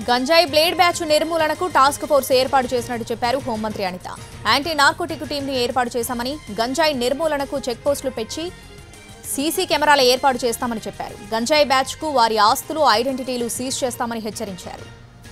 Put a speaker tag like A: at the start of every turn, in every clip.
A: గంజాయి blade batch నిర్మూలనకు task force ఏర్పాటు చేసినట్టు చెప్పారు హోంమంత్రి అనిత యాంటీ నార్కోటిక్ టీంని ఏర్పాటు చేశామని గంజాయి నిర్మూలనకు చెక్ పోస్టులు పెంచి సీసీ కెమెరాల ఏర్పాటు చేస్తామని చెప్పారు గంజాయి బ్యాచ్కు వారి ఆస్తులు ఐడెంటిటీలు సీజ్ చేస్తామని హెచ్చరించారు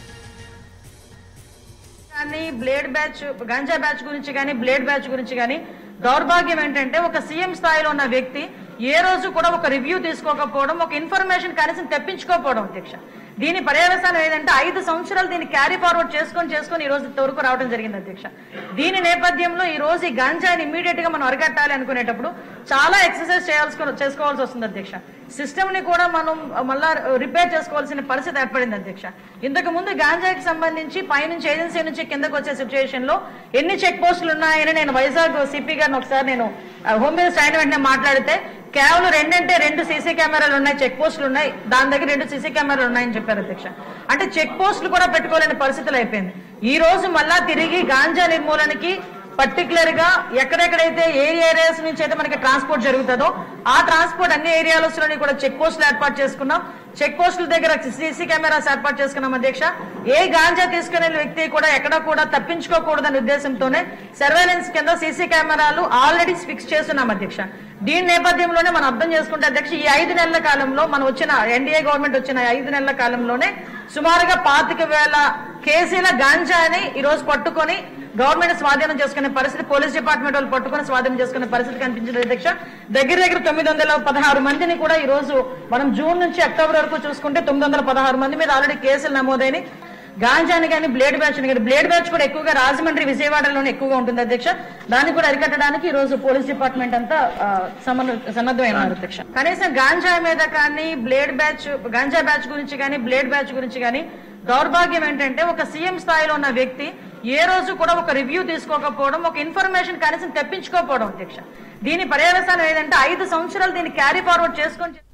B: కానీ బ్లేడ్ బ్యాచ్ గంజా బ్యాచ్ గురించి కానీ బ్లేడ్ బ్యాచ్ గురించి కానీ దౌర్భాగ్యం ఏంటంటే ఒక సీఎం స్థాయిలో ఉన్న వ్యక్తి ఏ రోజు కూడా ఒక రివ్యూ తీసుకోకపోవడం ఒక ఇన్ఫర్మేషన్ కనీసం తెప్పించుకోకపోవడం అధ్యక్ష దీని పర్యవసానం ఏదంటే ఐదు సంవత్సరాలు దీన్ని క్యారీ ఫార్వర్డ్ చేసుకొని చేసుకొని ఈ రోజు ఇంతవరకు రావడం జరిగింది అధ్యక్ష దీని నేపథ్యంలో ఈ రోజు ఈ గంజాని ఇమీడియట్ గా మనం అరికట్టాలి అనుకునేటప్పుడు చాలా ఎక్సర్సైజ్ చేయాల్సి చేసుకోవాల్సి వస్తుంది అధ్యక్ష సిస్టమ్ ని కూడా మనం మళ్ళా రిపేర్ చేసుకోవాల్సిన పరిస్థితి ఏర్పడింది అధ్యక్ష ఇంతకు ముందు గాంజాకి సంబంధించి పైనుంచి ఏజెన్సీ నుంచి కిందకు వచ్చే సిచ్యువేషన్ లో ఎన్ని చెక్ పోస్టులు ఉన్నాయని నేను వైజాగ్ సిపి గారిని ఒకసారి నేను ఆ, హోమ్ మినిస్టర్ అయిన వెంటనే మాట్లాడితే కేవలం రెండంటే రెండు సీసీ కెమెరాలు ఉన్నాయి చెక్ పోస్టులు ఉన్నాయి దాని దగ్గర రెండు సీసీ కెమెరాలు ఉన్నాయని చెప్పారు అధ్యక్ష అంటే చెక్ పోస్టులు కూడా పెట్టుకోలేని పరిస్థితులు అయిపోయింది ఈ రోజు మళ్ళా తిరిగి గాంజా నిర్మూలనకి పర్టికులర్ గా ఎక్కడెక్కడైతే ఏ ఏరియాస్ నుంచి అయితే మనకి ట్రాన్స్పోర్ట్ జరుగుతుందో ఆ ట్రాన్స్పోర్ట్ అన్ని ఏరియాస్ లోని కూడా చెక్ పోస్టులు ఏర్పాటు చేసుకున్నాం చెక్ పోస్టుల దగ్గర సీసీ కెమెరాస్ ఏర్పాటు చేసుకున్నాం అధ్యక్ష ఏ గాంజా తీసుకునే వ్యక్తి కూడా ఎక్కడ కూడా తప్పించుకోకూడదనే ఉద్దేశంతోనే సర్వేలెన్స్ కింద సీసీ కెమెరాలు ఆల్రెడీ ఫిక్స్ చేస్తున్నాం అధ్యక్ష దీని నేపథ్యంలోనే మనం అర్థం చేసుకుంటే అధ్యక్ష ఈ ఐదు నెలల కాలంలో మనం వచ్చిన ఎన్డీఏ గవర్నమెంట్ వచ్చిన ఐదు నెలల కాలంలోనే సుమారుగా పాతిక వేల కేసీల గాంజాని ఈ రోజు పట్టుకొని గవర్నమెంట్ స్వాధీనం చేసుకునే పరిస్థితి పోలీస్ డిపార్ట్మెంట్ వాళ్ళు పట్టుకొని స్వాధీనం చేసుకునే పరిస్థితి కనిపించింది అధ్యక్ష దగ్గర దగ్గర తొమ్మిది వందల పదహారు మందిని కూడా ఈ రోజు మనం జూన్ నుంచి అక్టోబర్ వరకు చూసుకుంటే తొమ్మిది వందల పదహారు మంది మీద ఆల్రెడీ కేసులు నమోదైన గాంజాని కానీ బ్లేడ్ బ్యాచ్ కానీ బ్లేడ్ బ్యాచ్ కూడా ఎక్కువగా రాజమండ్రి విజయవాడలోనే ఎక్కువగా ఉంటుంది అధ్యక్ష దాన్ని కూడా అరికట్టడానికి ఈ రోజు పోలీస్ డిపార్ట్మెంట్ అంతా ఆ, సమన్వ- సన్నద్ధమైనారు అధ్యక్ష కనీసం గాంజా మీద కానీ బ్లేడ్ బ్యాచ్ గాంజా బ్యాచ్ గురించి కానీ బ్లేడ్ బ్యాచ్ గురించి కానీ దౌర్భాగ్యం ఏంటంటే ఒక సీఎం స్థాయిలో ఉన్న వ్యక్తి ఏ రోజు కూడా ఒక రివ్యూ తీసుకోకపోవడం ఒక ఇన్ఫర్మేషన్ కనీసం తెప్పించుకోకపోవడం అధ్యక్ష దీని పర్యవసానం ఏదంటే ఐదు సంవత్సరాలు దీన్ని క్యారీ ఫార్వర్డ్ చేసుకొని